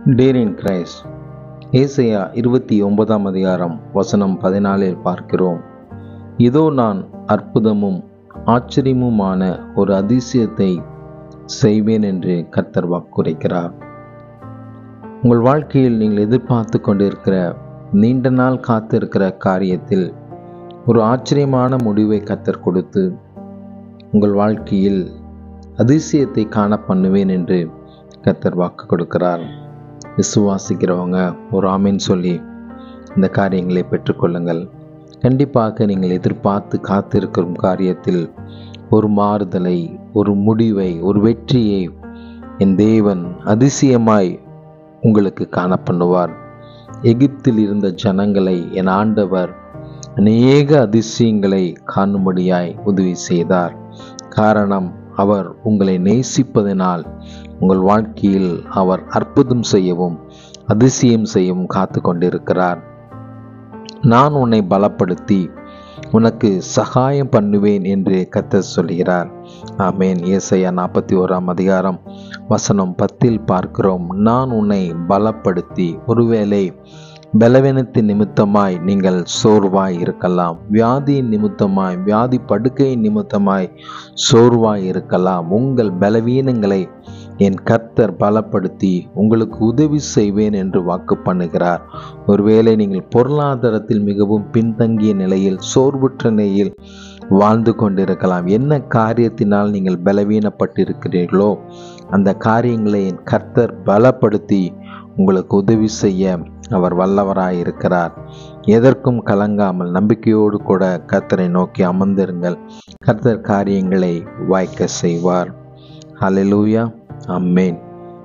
dare in Christ ஏசையா இருபத்தி ஒன்பதாம் அதிகாரம் வசனம் பதினாலில் பார்க்கிறோம் இதோ நான் அற்புதமும் ஆச்சரியமுமான ஒரு அதிசயத்தை செய்வேன் என்று கர்த்தர் வாக்குரைக்கிறார் உங்கள் வாழ்க்கையில் நீங்கள் எதிர்பார்த்து கொண்டிருக்கிற நீண்ட நாள் காத்திருக்கிற காரியத்தில் ஒரு ஆச்சரியமான முடிவை கத்தர் கொடுத்து உங்கள் வாழ்க்கையில் அதிசயத்தை காண பண்ணுவேன் என்று கத்தர் வாக்கு கொடுக்கிறார் விசுவாசிக்கிறவங்க ஒரு ஆமீன் சொல்லி இந்த காரியங்களை பெற்றுக்கொள்ளுங்கள் கண்டிப்பாக நீங்கள் எதிர்பார்த்து காத்திருக்கும் காரியத்தில் ஒரு மாறுதலை ஒரு முடிவை ஒரு வெற்றியை என் தேவன் அதிசயமாய் உங்களுக்கு காண பண்ணுவார் எகிப்தில் இருந்த ஜனங்களை என் ஆண்டவர் அநேக அதிசயங்களை காணும்படியாய் உதவி செய்தார் காரணம் அவர் உங்களை நேசிப்பதனால் உங்கள் வாழ்க்கையில் அவர் அற்புதம் செய்யவும் அதிசயம் செய்யவும் காத்து கொண்டிருக்கிறார் நான் உன்னை பலப்படுத்தி உனக்கு சகாயம் பண்ணுவேன் என்று கத்தர் சொல்கிறார் ஆமேன் ஏசையா நாற்பத்தி ஓராம் அதிகாரம் வசனம் பத்தில் பார்க்கிறோம் நான் உன்னை பலப்படுத்தி ஒருவேளை பலவீனத்தின் நிமித்தமாய் நீங்கள் சோர்வாய் இருக்கலாம் வியாதியின் நிமித்தமாய் வியாதி படுக்கையின் நிமித்தமாய் சோர்வாய் இருக்கலாம் உங்கள் பலவீனங்களை என் கர்த்தர் பலப்படுத்தி உங்களுக்கு உதவி செய்வேன் என்று வாக்கு பண்ணுகிறார் ஒருவேளை நீங்கள் பொருளாதாரத்தில் மிகவும் பின்தங்கிய நிலையில் சோர்வுற்ற நிலையில் வாழ்ந்து கொண்டிருக்கலாம் என்ன காரியத்தினால் நீங்கள் பலவீனப்பட்டிருக்கிறீர்களோ அந்த காரியங்களை என் கர்த்தர் பலப்படுத்தி உங்களுக்கு உதவி செய்ய அவர் வல்லவராய் இருக்கிறார் எதற்கும் கலங்காமல் நம்பிக்கையோடு கூட கர்த்தரை நோக்கி அமர்ந்திருங்கள் கர்த்தர் காரியங்களை வாய்க்க செய்வார் ஹலெலூயா அம்மேன்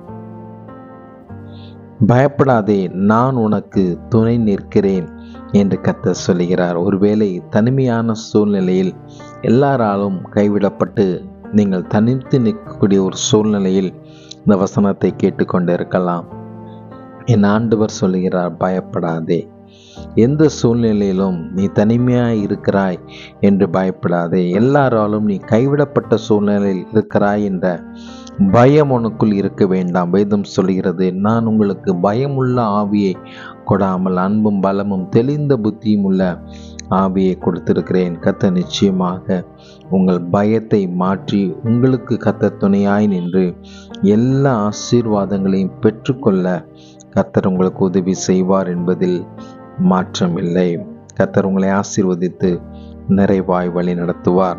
பயப்படாதே நான் உனக்கு துணை நிற்கிறேன் என்று கத்த சொல்லுகிறார் ஒருவேளை தனிமையான சூழ்நிலையில் எல்லாராலும் கைவிடப்பட்டு நீங்கள் தனித்து நிற்கக்கூடிய ஒரு சூழ்நிலையில் இந்த வசனத்தை கேட்டுக்கொண்டிருக்கலாம் என் ஆண்டவர் சொல்லுகிறார் பயப்படாதே எந்த சூழ்நிலையிலும் நீ தனிமையாய் இருக்கிறாய் என்று பயப்படாதே எல்லாராலும் நீ கைவிடப்பட்ட சூழ்நிலையில் இருக்கிறாய் என்ற பயம் உனக்குள் இருக்க வேண்டாம் வேதம் சொல்கிறது நான் உங்களுக்கு பயமுள்ள ஆவியை கொடாமல் அன்பும் பலமும் தெளிந்த புத்தியும் உள்ள ஆவியை கொடுத்திருக்கிறேன் கத்த நிச்சயமாக உங்கள் பயத்தை மாற்றி உங்களுக்கு கத்த துணையாய் நின்று எல்லா ஆசீர்வாதங்களையும் பெற்றுக்கொள்ள கத்தர் உங்களுக்கு உதவி செய்வார் என்பதில் மாற்றமில்லை கத்தர் உங்களை ஆசீர்வதித்து நிறைவாய் வழி நடத்துவார்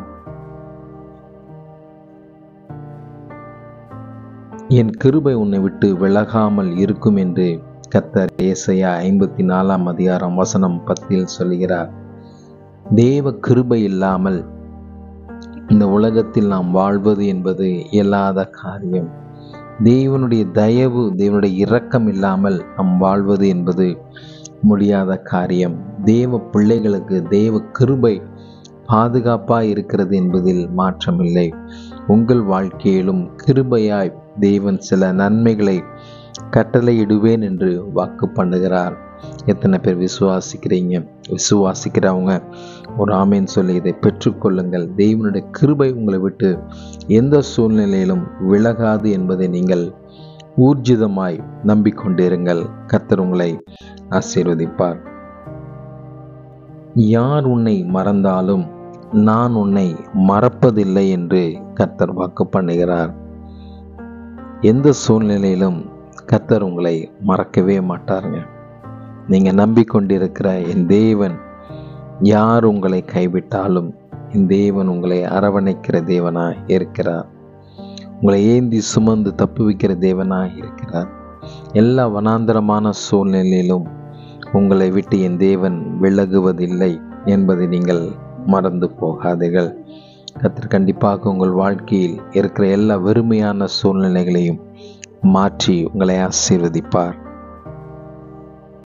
என் கிருபை உன்னை விட்டு விலகாமல் இருக்கும் என்று கத்தர் ஏசையா ஐம்பத்தி நாலாம் அதிகாரம் வசனம் பத்தில் சொல்கிறார் தேவ கிருபை இல்லாமல் இந்த உலகத்தில் நாம் வாழ்வது என்பது இயலாத காரியம் தேவனுடைய தயவு தேவனுடைய இரக்கம் இல்லாமல் நாம் வாழ்வது என்பது முடியாத காரியம் தேவ பிள்ளைகளுக்கு தேவ கிருபை பாதுகாப்பாக இருக்கிறது என்பதில் மாற்றமில்லை உங்கள் வாழ்க்கையிலும் கிருபையாய் தேவன் சில நன்மைகளை கட்டளையிடுவேன் என்று வாக்கு பண்ணுகிறார் எத்தனை பேர் விசுவாசிக்கிறீங்க விசுவாசிக்கிறவங்க ஒரு ஆமேன் சொல்லி இதை பெற்றுக்கொள்ளுங்கள் தெய்வனுடைய கிருபை உங்களை விட்டு எந்த சூழ்நிலையிலும் விலகாது என்பதை நீங்கள் ஊர்ஜிதமாய் நம்பிக்கொண்டிருங்கள் கத்தர் உங்களை ஆசீர்வதிப்பார் யார் உன்னை மறந்தாலும் நான் உன்னை மறப்பதில்லை என்று கர்த்தர் வாக்கு பண்ணுகிறார் எந்த சூழ்நிலையிலும் கர்த்தர் உங்களை மறக்கவே மாட்டாருங்க நீங்க நம்பிக்கொண்டிருக்கிற என் தேவன் யார் உங்களை கைவிட்டாலும் என் தேவன் உங்களை அரவணைக்கிற தேவனாய் இருக்கிறார் உங்களை ஏந்தி சுமந்து தப்புவிக்கிற தேவனாய் இருக்கிறார் எல்லா வனாந்தரமான சூழ்நிலையிலும் உங்களை விட்டு என் தேவன் விலகுவதில்லை என்பதை நீங்கள் மறந்து போகாதீர்கள் கத்தர் கண்டிப்பாக உங்கள் வாழ்க்கையில் இருக்கிற எல்லா வெறுமையான சூழ்நிலைகளையும் மாற்றி உங்களை ஆசீர்வதிப்பார்